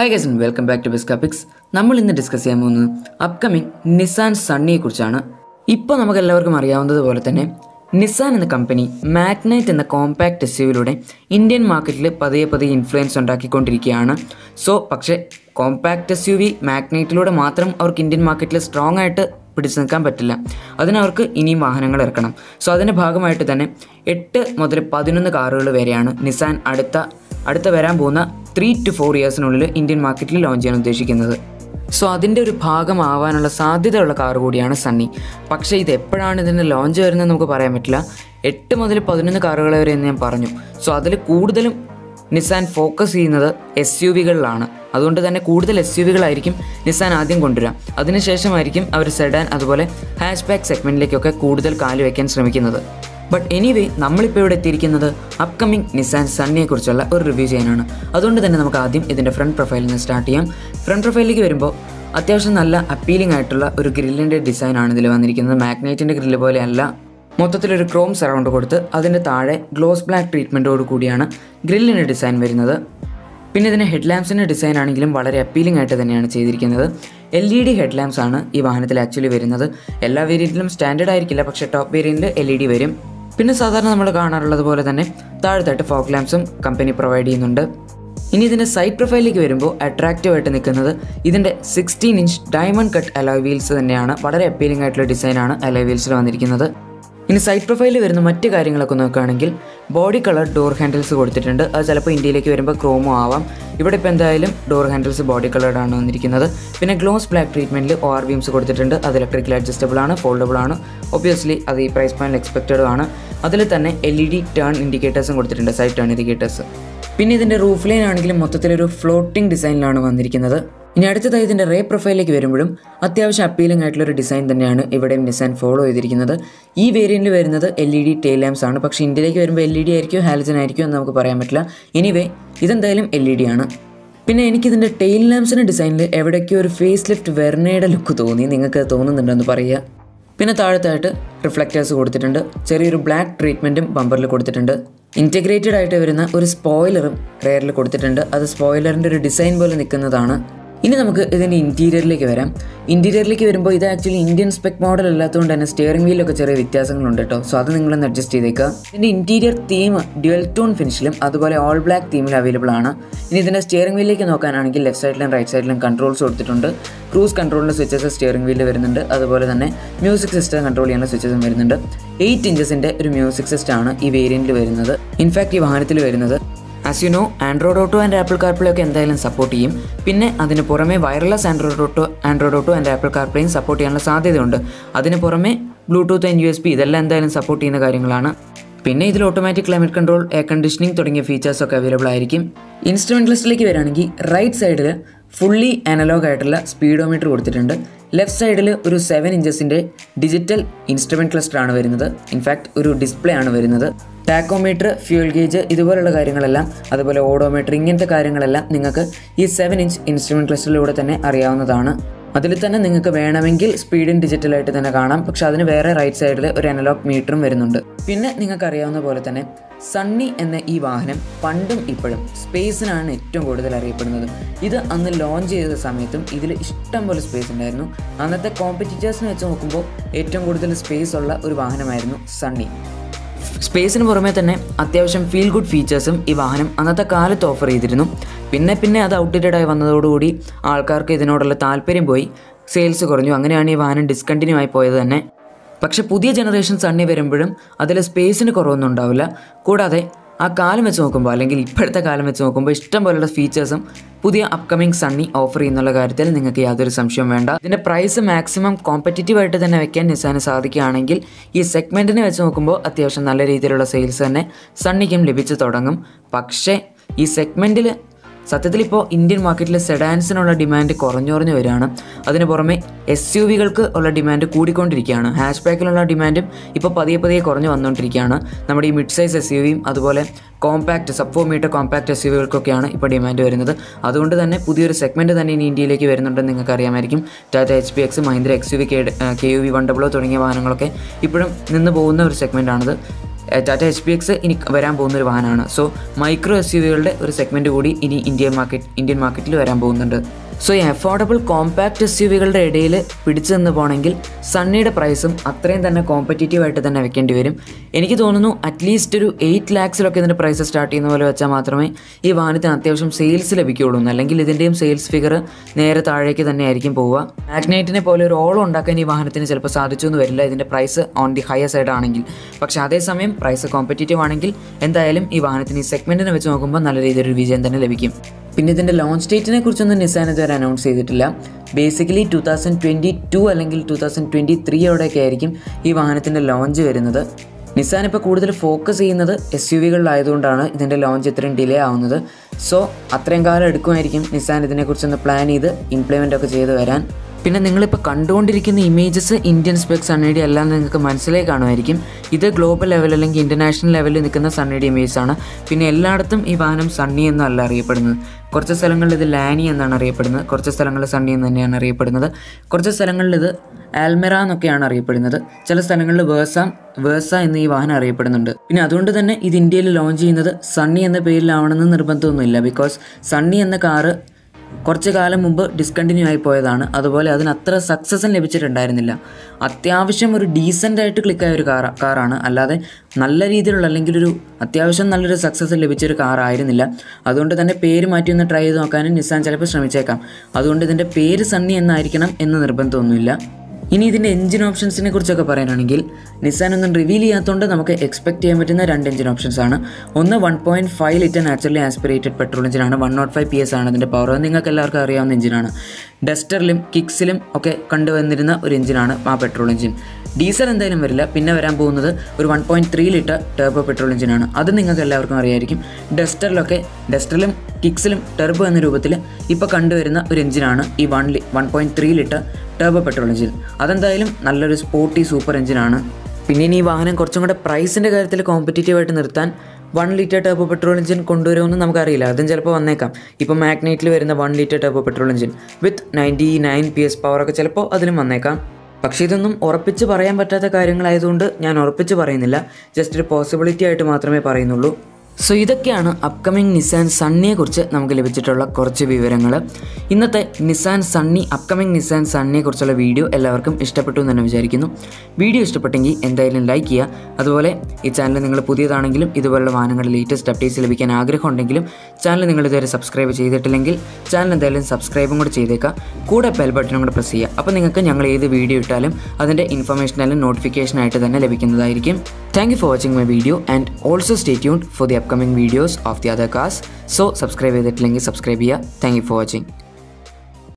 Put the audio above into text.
hi guys and welcome back to Bescapix നമ്മൾ ഇന്ന് discuss ചെയ്യാൻ പോകുന്നത് അപ്കമിങ് നിസാൻ സണ്ണിയെ കുറിച്ചാണ് ഇപ്പോൾ നമുക്ക് എല്ലാവർക്കും അറിയാവുന്നതുപോലെ തന്നെ നിസാൻ എന്ന കമ്പനി മാഗ്നൈറ്റ് എന്ന കോമ്പാക്ട് എസ് യുവിലൂടെ ഇന്ത്യൻ മാർക്കറ്റിൽ പതിയെ പതിയെ ഇൻഫ്ലുവൻസ് ഉണ്ടാക്കിക്കൊണ്ടിരിക്കുകയാണ് സോ പക്ഷേ കോമ്പാക്ട് എസ് യു വി മാഗ്നൈറ്റിലൂടെ മാത്രം അവർക്ക് ഇന്ത്യൻ മാർക്കറ്റിൽ സ്ട്രോങ് ആയിട്ട് പിടിച്ചു നിൽക്കാൻ പറ്റില്ല അതിനവർക്ക് ഇനിയും വാഹനങ്ങൾ ഇറക്കണം സോ അതിൻ്റെ ഭാഗമായിട്ട് തന്നെ എട്ട് മുതൽ പതിനൊന്ന് കാറുകൾ വരെയാണ് നിസാൻ അടുത്ത അടുത്ത വരാൻ പോകുന്ന ത്രീ ടു ഫോർ ഇയേഴ്സിനുള്ളിൽ ഇന്ത്യൻ മാർക്കറ്റിൽ ലോഞ്ച് ചെയ്യാൻ ഉദ്ദേശിക്കുന്നത് സോ അതിൻ്റെ ഒരു ഭാഗമാവാനുള്ള സാധ്യതയുള്ള കാർ കൂടിയാണ് സണ്ണി പക്ഷേ ഇത് എപ്പോഴാണ് ഇതിൻ്റെ ലോഞ്ച് വരുന്നത് നമുക്ക് പറയാൻ പറ്റില്ല എട്ട് മുതൽ പതിനൊന്ന് കാറുകൾ വരെ എന്ന് ഞാൻ പറഞ്ഞു സോ അതിൽ കൂടുതലും നിസാൻ ഫോക്കസ് ചെയ്യുന്നത് എസ് യു വികളിലാണ് അതുകൊണ്ട് തന്നെ കൂടുതൽ എസ് യു വികളായിരിക്കും നിസാൻ ആദ്യം കൊണ്ടുവരിക അതിനുശേഷമായിരിക്കും അവർ സെഡാൻ അതുപോലെ ഹാഷ് ബാക്ക് സെഗ്മെൻറ്റിലേക്കൊക്കെ കൂടുതൽ കാല് വയ്ക്കാൻ ശ്രമിക്കുന്നത് ബട്ട് എനിവേ നമ്മളിപ്പോൾ ഇവിടെ എത്തിയിരിക്കുന്നത് അപ്കമിങ് നിസാൻ സണ്ണിയെ കുറിച്ചുള്ള ഒരു റിവ്യൂ ചെയ്യാനാണ് അതുകൊണ്ട് തന്നെ നമുക്ക് ആദ്യം ഇതിൻ്റെ ഫ്രണ്ട് പ്രൊഫൈലിൽ നിന്ന് സ്റ്റാർട്ട് ചെയ്യാം ഫ്രണ്ട് പ്രൊഫൈലിലേക്ക് വരുമ്പോൾ അത്യാവശ്യം നല്ല അപ്പീലിംഗ് ആയിട്ടുള്ള ഒരു ഗ്രില്ലിൻ്റെ ഡിസൈനാണ് ഇതിൽ വന്നിരിക്കുന്നത് മാഗ്നൈറ്റിൻ്റെ ഗ്രില്ല് പോലെയല്ല മൊത്തത്തിലൊരു ക്രോം സറൗണ്ട് കൊടുത്ത് അതിൻ്റെ താഴെ ഗ്ലോസ് ബ്ലാക്ക് ട്രീറ്റ്മെൻറ്റോട് കൂടിയാണ് ഗ്രില്ലിൻ്റെ ഡിസൈൻ വരുന്നത് പിന്നെ ഇതിൻ്റെ ഹെഡ് ലാമ്പ്സിൻ്റെ ഡിസൈൻ ആണെങ്കിലും വളരെ അപ്പീലിംഗ് ആയിട്ട് തന്നെയാണ് ചെയ്തിരിക്കുന്നത് L E D head lamps ആണ് ഈ വാഹനത്തിൽ ആക്ച്വലി വരുന്നത് എല്ലാ വേരിയൻറ്റിലും സ്റ്റാൻഡേർഡ് ആയിരിക്കില്ല പക്ഷേ ടോപ്പ് വേരിയൻറ്റിൽ എൽ ഇ ഡി വരും പിന്നെ സാധാരണ നമ്മൾ കാണാറുള്ളത് പോലെ തന്നെ താഴത്തായിട്ട് ഫോക്ക് ലാമ്പ്സും കമ്പനി പ്രൊവൈഡ് ചെയ്യുന്നുണ്ട് ഇനി ഇതിൻ്റെ സൈഡ് പ്രൊഫൈലിലേക്ക് വരുമ്പോൾ അട്രാക്റ്റീവ് ആയിട്ട് നിൽക്കുന്നത് ഇതിൻ്റെ sixteen inch diamond cut alloy wheels തന്നെയാണ് വളരെ അപ്പീലിംഗ് ആയിട്ടുള്ള ഡിസൈനാണ് അലോയ് വീൽസിൽ വന്നിരിക്കുന്നത് ഇനി സൈഡ് പ്രൊഫൈലിൽ വരുന്ന മറ്റ് കാര്യങ്ങളൊക്കെ നോക്കുകയാണെങ്കിൽ ബോഡി കളർ ഡോർ ഹാൻഡിൽസ് കൊടുത്തിട്ടുണ്ട് അത് ചിലപ്പോൾ ഇന്ത്യയിലേക്ക് വരുമ്പോൾ ക്രോമോ ആവാം ഇവിടെ ഇപ്പോൾ എന്തായാലും ഡോർ ഹാൻഡിൽസ് ബോഡി കളർഡാണ് വന്നിരിക്കുന്നത് പിന്നെ ഗ്ലോസ് ബ്ലാക്ക് ട്രീറ്റ്മെൻറ്റിൽ ഒ ആർ ബീംസ് കൊടുത്തിട്ടുണ്ട് അത് ഇലക്ട്രിക്കൽ അഡ്ജസ്റ്റബിൾ ആണ് ഫോൾഡബിൾ ആണ് ഒബ്വിയസ്ലി അത് ഈ പ്രൈസ് പോയിന്റിൽ എക്സ്പെക്റ്റഡും ആണ് അതിൽ തന്നെ എൽ ഇ ഡി ടേൺ ഇൻഡിക്കേറ്റേഴ്സും കൊടുത്തിട്ടുണ്ട് സൈഡ് ടേൺ ഇൻഡിക്കേറ്റേഴ്സ് പിന്നെ ഇതിൻ്റെ റൂഫ് ലൈൻ ആണെങ്കിലും മൊത്തത്തിലൊരു ഫ്ലോട്ടിംഗ് ഡിസൈനിലാണ് വന്നിരിക്കുന്നത് ഇനി അടുത്തതായി ഇതിൻ്റെ റേ പ്രൊഫൈലിലേക്ക് വരുമ്പോഴും അത്യാവശ്യം അപ്പീലിംഗ് ആയിട്ടുള്ള ഒരു ഡിസൈൻ തന്നെയാണ് ഇവിടെയും ഡിസൈൻ ഫോളോ ചെയ്തിരിക്കുന്നത് ഈ വേരിയൻറ്റിൽ വരുന്നത് L E D tail lamps ആണ് പക്ഷേ ഇന്ത്യയിലേക്ക് വരുമ്പോൾ എൽ ഇ ഡി ആയിരിക്കും ഹാലജൻ ആയിരിക്കും എന്ന് നമുക്ക് പറയാൻ പറ്റില്ല എനിവേ ഇതെന്തായാലും എൽ ഇ ഡി ആണ് പിന്നെ എനിക്കിതിൻ്റെ ടെയിൽ ലാംപ്സിൻ്റെ ഡിസൈനിൽ എവിടേക്കോ ഒരു ഫേസ് ലിഫ്റ്റ് വെർണയുടെ ലുക്ക് തോന്നി നിങ്ങൾക്ക് തോന്നുന്നുണ്ടെന്ന് പറയുക പിന്നെ താഴത്തായിട്ട് റിഫ്ലക്റ്റേഴ്സ് കൊടുത്തിട്ടുണ്ട് ചെറിയൊരു ബ്ലാക്ക് ട്രീറ്റ്മെൻറ്റും ബമ്പറിൽ കൊടുത്തിട്ടുണ്ട് ഇൻറ്റഗ്രേറ്റഡ് ആയിട്ട് വരുന്ന ഒരു സ്പോയിലറും റെയറിൽ കൊടുത്തിട്ടുണ്ട് അത് സ്പോയിലറിൻ്റെ ഒരു ഡിസൈൻ പോലെ നിൽക്കുന്നതാണ് ഇനി നമുക്ക് ഇതിൻ്റെ ഇൻറ്റീരിയറിലേക്ക് വരാം ഇൻറ്റീരിയറിലേക്ക് വരുമ്പോൾ ഇത് ആക്ച്വലി ഇന്ത്യൻ സ്പെക് മോഡൽ അല്ലാത്തതുകൊണ്ട് തന്നെ സ്റ്റിയറിംഗ് വീലൊക്കെ ചെറിയ വ്യത്യാസങ്ങളുണ്ട് കേട്ടോ സോ അത് നിങ്ങളൊന്ന് അഡ്ജസ്റ്റ് ചെയ്തേക്കുക ഇതിൻ്റെ ഇൻറ്റീരിയർ തീം ഡ്യുവൽ ടോൺ ഫിനിഷിലും അതുപോലെ ഓൾ ബ്ലാക്ക് തീമിലും അവൈലബിൾ ആണ് ഇനി ഇതിൻ്റെ സ്റ്റിയറിംഗ് വീലിലേക്ക് നോക്കാനാണെങ്കിൽ ലെഫ്റ്റ് സൈഡിലും റൈറ്റ് സൈഡിലും കൺട്രോൾസ് കൊടുത്തിട്ടുണ്ട് ക്രൂസ് കൺട്രോളിൻ്റെ സ്വിച്ചസ് സ്റ്റിയറിംഗ് വീലിൽ വരുന്നുണ്ട് അതുപോലെ തന്നെ മ്യൂസിക് സിസ്റ്റം കൺട്രോൾ ചെയ്യാനുള്ള സ്വിച്ചസും വരുന്നുണ്ട് എയ്റ്റ് ഇഞ്ചസിൻ്റെ ഒരു മ്യൂസിക് സിസ്റ്റം ആണ് ഈ വേരിയൻറ്റിൽ വരുന്നത് ഇൻഫാക്ട് ഈ വാഹനത്തിൽ വരുന്നത് as you know Android Auto and Apple CarPlay ഒക്കെ എന്തായാലും സപ്പോർട്ട് ചെയ്യും പിന്നെ അതിന് പുറമെ wireless Android Auto Android Auto and Apple കാർപ്ലേയും സപ്പോർട്ട് ചെയ്യാനുള്ള സാധ്യതയുണ്ട് അതിന് പുറമെ Bluetooth and U S P ഇതെല്ലാം എന്തായാലും സപ്പോർട്ട് ചെയ്യുന്ന കാര്യങ്ങളാണ് പിന്നെ ഇതിൽ automatic climate control air conditioning തുടങ്ങിയ ഫീച്ചേഴ്സ് ഒക്കെ അവൈലബിൾ ആയിരിക്കും ഇൻസ്ട്രുമെന്റ് ലിസ്റ്റിലേക്ക് വരികയാണെങ്കിൽ റൈറ്റ് സൈഡിൽ ഫുള്ളി അനലോഗ് ആയിട്ടുള്ള സ്പീഡോമീറ്റർ കൊടുത്തിട്ടുണ്ട് ലെഫ്റ്റ് സൈഡിൽ ഒരു സെവൻ ഇഞ്ചസിൻ്റെ ഡിജിറ്റൽ ഇൻസ്ട്രുമെൻറ്റ് ക്ലസ്റ്റർ ആണ് വരുന്നത് ഇൻഫാക്ട് ഒരു ഡിസ്പ്ലേ ആണ് വരുന്നത് ടാക്കോമീറ്റർ ഫ്യൂൽ ഗേജ് ഇതുപോലുള്ള കാര്യങ്ങളെല്ലാം അതുപോലെ ഓഡോമീറ്റർ ഇങ്ങനത്തെ കാര്യങ്ങളെല്ലാം നിങ്ങൾക്ക് ഈ സെവൻ ഇഞ്ച് ഇൻസ്ട്രുമെൻറ്റ് ക്ലസ്റ്ററിലൂടെ തന്നെ അറിയാവുന്നതാണ് അതിൽ തന്നെ നിങ്ങൾക്ക് വേണമെങ്കിൽ സ്പീഡിൻ ഡിജിറ്റലായിട്ട് തന്നെ കാണാം പക്ഷെ അതിന് വേറെ റൈറ്റ് സൈഡിൽ ഒരു അനലോഗ് മീറ്ററും വരുന്നുണ്ട് പിന്നെ നിങ്ങൾക്ക് അറിയാവുന്ന പോലെ തന്നെ സണ്ണി എന്ന ഈ വാഹനം പണ്ടും ഇപ്പോഴും സ്പേസിനാണ് ഏറ്റവും കൂടുതൽ അറിയപ്പെടുന്നത് ഇത് അന്ന് ലോഞ്ച് ചെയ്ത സമയത്തും ഇതിൽ ഇഷ്ടം പോലെ സ്പേസ് ഉണ്ടായിരുന്നു അന്നത്തെ കോമ്പറ്റീറ്റേഴ്സിനെ വെച്ച് നോക്കുമ്പോൾ ഏറ്റവും കൂടുതൽ സ്പേസ് ഉള്ള ഒരു വാഹനമായിരുന്നു സണ്ണി സ്പേസിന് പുറമെ തന്നെ അത്യാവശ്യം ഫീൽ ഗുഡ് ഫീച്ചേഴ്സും ഈ വാഹനം അന്നത്തെ കാലത്ത് ഓഫർ ചെയ്തിരുന്നു പിന്നെ പിന്നെ അത് ഔട്ട്ഡേറ്റഡ് ആയി വന്നതോടുകൂടി ആൾക്കാർക്ക് ഇതിനോടുള്ള താല്പര്യം പോയി സെയിൽസ് കുറഞ്ഞു അങ്ങനെയാണ് ഈ വാഹനം ഡിസ്കണ്ടിന്യൂ ആയി പോയത് തന്നെ പക്ഷേ പുതിയ ജനറേഷൻ സണ്ണി വരുമ്പോഴും അതിൽ സ്പേസിന് കുറവൊന്നും ഉണ്ടാവില്ല കൂടാതെ ആ കാലം വെച്ച് നോക്കുമ്പോൾ അല്ലെങ്കിൽ ഇപ്പോഴത്തെ കാലം വെച്ച് നോക്കുമ്പോൾ ഇഷ്ടം പോലുള്ള ഫീച്ചേഴ്സും പുതിയ അപ്കമിങ് സണ്ണി ഓഫർ ചെയ്യുന്നുള്ള കാര്യത്തിൽ നിങ്ങൾക്ക് യാതൊരു സംശയവും വേണ്ട ഇതിൻ്റെ പ്രൈസ് മാക്സിമം കോമ്പറ്റീറ്റീവ് ആയിട്ട് തന്നെ വെക്കാൻ നിസാന് സാധിക്കുകയാണെങ്കിൽ ഈ സെഗ്മെൻറ്റിനെ വെച്ച് നോക്കുമ്പോൾ അത്യാവശ്യം നല്ല രീതിയിലുള്ള സെയിൽസ് തന്നെ സണ്ണിക്കും ലഭിച്ചു തുടങ്ങും പക്ഷേ ഈ സെഗ്മെൻറ്റിൽ സത്യത്തിൽ ഇപ്പോൾ ഇന്ത്യൻ മാർക്കറ്റിൽ സെഡാൻസിനുള്ള ഡിമാൻഡ് കുറഞ്ഞു കുറഞ്ഞു വരികയാണ് അതിന് പുറമെ എസ് യു വികൾക്ക് ഉള്ള ഡിമാൻഡ് കൂടിക്കൊണ്ടിരിക്കുകയാണ് ഹാഷ് ബാക്കിലുള്ള ഡിമാൻഡും ഇപ്പോൾ പതിയെ പതിയെ കുറഞ്ഞു വന്നുകൊണ്ടിരിക്കുകയാണ് നമ്മുടെ ഈ മിഡ് സൈസ് എസ് യു വിയും അതുപോലെ compact sub four metre compact S U വികൾക്കൊക്കെയാണ് ഇപ്പോൾ ഡിമാൻഡ് വരുന്നത് അതുകൊണ്ട് തന്നെ പുതിയൊരു സെഗ്മെൻറ്റ് തന്നെ ഇനി ഇന്ത്യയിലേക്ക് വരുന്നുണ്ടെന്ന് നിങ്ങൾക്ക് അറിയാമായിരിക്കും Tata H P X Mahindra X U V K K U V one ഡബ്ലോ തുടങ്ങിയ വാഹനങ്ങളൊക്കെ ഇപ്പോഴും നിന്ന് പോകുന്ന ഒരു സെഗ്മെൻറ്റാണിത് ടാറ്റ എച്ച് പി എക്സ് ഇനി വരാൻ പോകുന്ന ഒരു വാഹനമാണ് സോ മൈക്രോ എസ് യു വികളുടെ ഒരു സെഗ്മെൻറ്റ് കൂടി ഇനി ഇന്ത്യൻ മാർക്കറ്റ് ഇന്ത്യൻ മാർക്കറ്റിൽ വരാൻ പോകുന്നുണ്ട് സോ ഈ അഫോർഡബിൾ കോമ്പാക്റ്റ് എസ് യു വികളുടെ ഇടയിൽ പിടിച്ചു നിന്ന് പോകണമെങ്കിൽ സണ്ണിയുടെ പ്രൈസും അത്രയും തന്നെ കോമ്പറ്റീറ്റീവ് ആയിട്ട് തന്നെ വെക്കേണ്ടി വരും എനിക്ക് തോന്നുന്നു അറ്റ്ലീസ്റ്റ് ഒരു എയ്റ്റ് ലാക്സിലൊക്കെ ഇതിൻ്റെ പ്രൈസ് സ്റ്റാർട്ട് ചെയ്യുന്ന പോലെ വെച്ചാൽ മാത്രമേ ഈ വാഹനത്തിന് അത്യാവശ്യം സെയിൽസ് ലഭിക്കുകയുള്ളൂ അല്ലെങ്കിൽ ഇതിൻ്റെയും സെയിൽസ് ഫിഗർ നേരെ താഴേക്ക് തന്നെ ആയിരിക്കും പോവുക മാഗ്നൈറ്റിനെ പോലെ ഒരു ഓളം ഉണ്ടാക്കാൻ ഈ വാഹനത്തിന് ചിലപ്പോൾ സാധിച്ചു എന്ന് വരില്ല ഇതിൻ്റെ price on the higher side ആണെങ്കിൽ പക്ഷേ അതേസമയം പ്രൈസ് കോമ്പറ്റീറ്റീവ് ആണെങ്കിൽ എന്തായാലും ഈ വാഹനത്തിന് ഈ സെഗ്മെൻറ്റിനെ വെച്ച് നോക്കുമ്പോൾ നല്ല രീതിയിലൊരു വിജയം തന്നെ ലഭിക്കും പിന്നെ ഇതിൻ്റെ ലോഞ്ച് ഡേറ്റിനെ കുറിച്ചൊന്നും നിസാൻ ഇതുവരെ അനൗൺസ് ചെയ്തിട്ടില്ല basically two thousand twenty two അല്ലെങ്കിൽ ടു തൗസൻഡ് ട്വൻറ്റി ത്രീയോടെയൊക്കെ ആയിരിക്കും ഈ വാഹനത്തിൻ്റെ ലോഞ്ച് വരുന്നത് നിസാൻ ഇപ്പോൾ കൂടുതൽ ഫോക്കസ് ചെയ്യുന്നത് എസ് യു വികളിലായതുകൊണ്ടാണ് ഇതിൻ്റെ ലോഞ്ച് ഇത്രയും ഡിലേ ആവുന്നത് സോ അത്രയും കാലം എടുക്കുമായിരിക്കും നിസാൻ ഇതിനെക്കുറിച്ചൊന്ന് പ്ലാൻ ചെയ്ത് ഇംപ്ലിമെൻ്റ് ഒക്കെ ചെയ്ത് വരാൻ പിന്നെ നിങ്ങളിപ്പോൾ കണ്ടുകൊണ്ടിരിക്കുന്ന ഇമേജസ് ഇന്ത്യൻ സ്പെക് സണ്ണേഡി എല്ലാം നിങ്ങൾക്ക് മനസ്സിലായി കാണുമായിരിക്കും ഇത് ഗ്ലോബൽ ലെവൽ അല്ലെങ്കിൽ ഇൻ്റർനാഷണൽ ലെവലിൽ നിൽക്കുന്ന സണ്ണേഡി ഇമേജ് ആണ് പിന്നെ എല്ലായിടത്തും ഈ വാഹനം സണ്ണി എന്നല്ല അറിയപ്പെടുന്നത് കുറച്ച് സ്ഥലങ്ങളിൽ ഇത് ലാനി എന്നാണ് അറിയപ്പെടുന്നത് കുറച്ച് സ്ഥലങ്ങളിൽ സണ്ണി എന്ന് തന്നെയാണ് അറിയപ്പെടുന്നത് കുറച്ച് സ്ഥലങ്ങളിൽ ഇത് ആൽമെറ എന്നൊക്കെയാണ് അറിയപ്പെടുന്നത് ചില സ്ഥലങ്ങളിൽ വേഴ്സ വേഴ്സ എന്ന് ഈ വാഹനം അറിയപ്പെടുന്നുണ്ട് പിന്നെ അതുകൊണ്ട് തന്നെ ഇത് ഇന്ത്യയിൽ ലോഞ്ച് ചെയ്യുന്നത് സണ്ണി എന്ന പേരിലാവണമെന്ന് നിർബന്ധമൊന്നുമില്ല ബിക്കോസ് സണ്ണി എന്ന കാറ് കുറച്ച് കാലം മുമ്പ് ഡിസ്കണ്ടിന്യൂ ആയി പോയതാണ് അതുപോലെ അതിന് അത്ര സക്സസും ലഭിച്ചിട്ടുണ്ടായിരുന്നില്ല അത്യാവശ്യം ഒരു ഡീസൻ്റ് ആയിട്ട് ക്ലിക്കായ ഒരു കാർ കാറാണ് അല്ലാതെ നല്ല രീതിയിലുള്ള അല്ലെങ്കിൽ ഒരു അത്യാവശ്യം നല്ലൊരു സക്സസ് ലഭിച്ച ഒരു കാർ ആയിരുന്നില്ല അതുകൊണ്ട് തന്നെ പേര് മാറ്റി ഒന്ന് ട്രൈ ചെയ്ത് നോക്കാനും നിസാൻ ചിലപ്പോൾ ശ്രമിച്ചേക്കാം അതുകൊണ്ട് ഇതിൻ്റെ പേര് സണ്ണി എന്നായിരിക്കണം എന്ന് നിർബന്ധമൊന്നുമില്ല ഇനി ഇതിൻ്റെ എഞ്ചിൻ ഓപ്ഷൻസിനെ കുറിച്ചൊക്കെ പറയാനാണെങ്കിൽ നിസാൻ ഒന്നും റിവീൽ ചെയ്യാത്തതുകൊണ്ട് നമുക്ക് എക്സ്പെക്ട് ചെയ്യാൻ പറ്റുന്ന രണ്ട് എഞ്ചിൻ ഓപ്ഷൻസ് ആണ് ഒന്ന് one point five litre naturally aspirated petrol എഞ്ചിനാണ് one nought five P S ആണ് അതിൻ്റെ പവർ നിങ്ങൾക്ക് എല്ലാവർക്കും അറിയാവുന്ന എഞ്ചിനാണ് ഡസ്റ്ററിലും കിക്സിലും ഒക്കെ കണ്ടുവന്നിരുന്ന ഒരു എഞ്ചിനാണ് ആ പെട്രോൾ എഞ്ചിൻ ഡീസൽ എന്തായാലും വരില്ല പിന്നെ വരാൻ പോകുന്നത് ഒരു one point three litre turbo petrol എഞ്ചിനാണ് അത് നിങ്ങൾക്ക് എല്ലാവർക്കും അറിയായിരിക്കും ഡസ്റ്ററിലൊക്കെ ഡസ്റ്ററിലും കിക്സിലും ടെർബോ എന്ന രൂപത്തിൽ ഇപ്പോൾ കണ്ടുവരുന്ന ഒരു എഞ്ചിനാണ് ഈ വൺ ലി one point three litre turbo petrol engine അതെന്തായാലും നല്ലൊരു സ്പോർട്ടി സൂപ്പർ എഞ്ചിനാണ് പിന്നെ ഇനി ഈ വാഹനം കുറച്ചും കൂടെ പ്രൈസിൻ്റെ കാര്യത്തിൽ കോമ്പറ്റീറ്റീവ് ആയിട്ട് നിർത്താൻ one litre turbo petrol engine കൊണ്ടുവരുമെന്ന് നമുക്കറിയില്ല അതും ചിലപ്പോൾ വന്നേക്കാം ഇപ്പോൾ മാഗ്നൈറ്റിൽ വരുന്ന one litre turbo petrol engine with ninety nine P S പവറൊക്കെ ചിലപ്പോൾ അതിലും വന്നേക്കാം പക്ഷേ ഇതൊന്നും ഉറപ്പിച്ച് പറയാൻ പറ്റാത്ത കാര്യങ്ങളായതുകൊണ്ട് ഞാൻ ഉറപ്പിച്ച് പറയുന്നില്ല ജസ്റ്റ് ഒരു പോസിബിലിറ്റി ആയിട്ട് മാത്രമേ പറയുന്നുള്ളൂ സോ ഇതൊക്കെയാണ് അപ്കമിങ് നിസാൻ സണ്ണിയെ കുറിച്ച് നമുക്ക് ലഭിച്ചിട്ടുള്ള കുറച്ച് വിവരങ്ങൾ ഇന്നത്തെ നിസാൻ സണ്ണി അപ്കമിങ് നിസാൻ സണ്ണിയെ കുറിച്ചുള്ള വീഡിയോ എല്ലാവർക്കും ഇഷ്ടപ്പെട്ടു എന്ന് തന്നെ വിചാരിക്കുന്നു വീഡിയോ ഇഷ്ടപ്പെട്ടെങ്കിൽ എന്തായാലും ലൈക്ക് ചെയ്യുക അതുപോലെ ഈ ചാനൽ നിങ്ങൾ പുതിയതാണെങ്കിലും ഇതുപോലുള്ള വാഹനങ്ങളുടെ ലേറ്റസ്റ്റ് അപ്ഡേറ്റ്സ് ലഭിക്കാൻ ആഗ്രഹമുണ്ടെങ്കിലും ചാനൽ നിങ്ങൾ ഇതുവരെ സബ്സ്ക്രൈബ് ചെയ്തിട്ടില്ലെങ്കിൽ ചാനൽ എന്തായാലും സബ്സ്ക്രൈബും കൂടെ ചെയ്തേക്കുക കൂടെ ബെൽ ബട്ടണും കൂടെ പ്രസ് ചെയ്യുക അപ്പോൾ നിങ്ങൾക്ക് ഞങ്ങൾ ഏത് വീഡിയോ ഇട്ടാലും അതിൻ്റെ ഇൻഫർമേഷനായാലും നോട്ടിഫിക്കേഷനായിട്ട് തന്നെ ലഭിക്കുന്നതായിരിക്കും thank you for watching my video and also stay tuned for the upcoming videos of the other cars so subscribe ചെയ്തിട്ടില്ലെങ്കിൽ സബ്സ്ക്രൈബ് ചെയ്യുക താങ്ക് യു ഫോർ വാച്ചിങ്